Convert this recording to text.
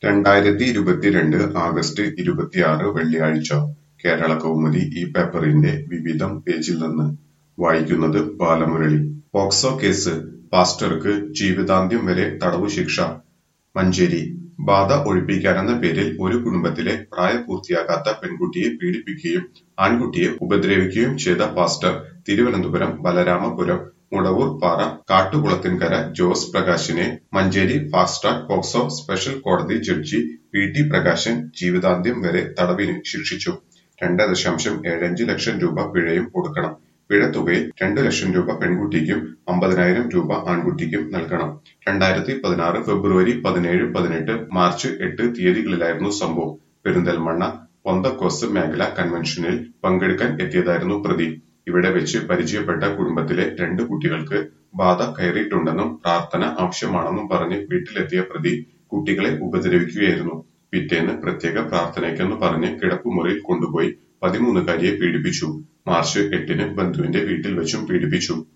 രണ്ടായിരത്തി ഇരുപത്തിരണ്ട് ആഗസ്റ്റ് ഇരുപത്തിയാറ് വെള്ളിയാഴ്ച കേരളകൗമുദി ഈ പേപ്പറിന്റെ വിവിധം പേജിൽ നിന്ന് വായിക്കുന്നത് ബാലമുരളി പോക്സോ കേസ് പാസ്റ്റർക്ക് ജീവിതാന്ത്യം വരെ തടവു ശിക്ഷ മഞ്ചേരി ബാധ ഒഴിപ്പിക്കാനെന്ന പേരിൽ ഒരു കുടുംബത്തിലെ പ്രായപൂർത്തിയാകാത്ത പെൺകുട്ടിയെ പീഡിപ്പിക്കുകയും ആൺകുട്ടിയെ ഉപദ്രവിക്കുകയും ചെയ്ത പാസ്റ്റർ തിരുവനന്തപുരം ബലരാമപുരം മുടവൂർ പാറ കാട്ടുകുളത്തിൻകര ജോസ് പ്രകാശിനെ Manjeri fast track POCSO special കോടതി ജഡ്ജി പി ടി പ്രകാശൻ ജീവിതാന്ത്യം വരെ തടവിന് ശിക്ഷിച്ചു രണ്ട് ദശാംശം ഏഴഞ്ച് ലക്ഷം രൂപ പിഴയും കൊടുക്കണം പിഴത്തുകയിൽ രണ്ടു ലക്ഷം രൂപ പെൺകുട്ടിക്കും അമ്പതിനായിരം രൂപ ആൺകുട്ടിക്കും നൽകണം രണ്ടായിരത്തി പതിനാറ് ഫെബ്രുവരി പതിനേഴ് പതിനെട്ട് മാർച്ച് എട്ട് തീയതികളിലായിരുന്നു സംഭവം പെരിന്തൽമണ്ണ പൊന്തക്കോസ് മേഖല കൺവെൻഷനിൽ പങ്കെടുക്കാൻ എത്തിയതായിരുന്നു പ്രതി ഇവിടെ വെച്ച് പരിചയപ്പെട്ട കുടുംബത്തിലെ രണ്ട് കുട്ടികൾക്ക് ബാധ കയറിയിട്ടുണ്ടെന്നും പ്രാർത്ഥന ആവശ്യമാണെന്നും പറഞ്ഞ് വീട്ടിലെത്തിയ പ്രതി കുട്ടികളെ ഉപദ്രവിക്കുകയായിരുന്നു പിറ്റേന്ന് പ്രത്യേക പ്രാർത്ഥനയ്ക്കെന്ന് പറഞ്ഞ് കിടപ്പുമുറിയിൽ കൊണ്ടുപോയി പതിമൂന്നുകാരിയെ പീഡിപ്പിച്ചു മാർച്ച് എട്ടിന് ബന്ധുവിന്റെ വീട്ടിൽ വെച്ചും പീഡിപ്പിച്ചു